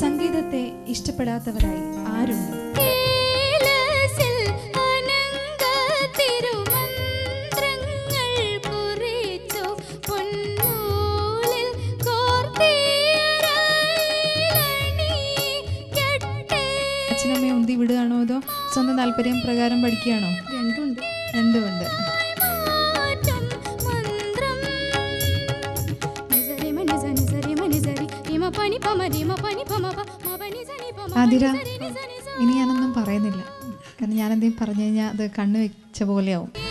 സംഗീതത്തെ ഇഷ്ടപ്പെടാത്തവരായി ആരുണ്ട് കേലസിൽ അനങ്ക തിരുമന്ത്രങ്ങൾ കുറിച്ചു പൊന്നൂലിൽ കോർത്തിയരയിലണിയിക്കട്ടെ. അച്ഛനമ്മയെ ഉന്തി വിടുകയാണോ അതോ സ്വന്തം താല്പര്യം പ്രകാരം പഠിക്കുകയാണോ രണ്ടുണ്ട് രണ്ടുമുണ്ട് മാറ്റും മന്ത്രം. നിസരി മനിസ നിസരി മനിസരി ഇമ പനി പമ രിമ പനി പമ പ മ പനി സനി പ മ ആതിര പനി സനി നിസ നിസ. ഇനി ഞാനൊന്നും പറയുന്നില്ല കാരണം ഞാനെന്തെങ്കിലും പറഞ്ഞു കഴിഞ്ഞാൽ അത് കണ്ണു വെച്ച പോലെയാവും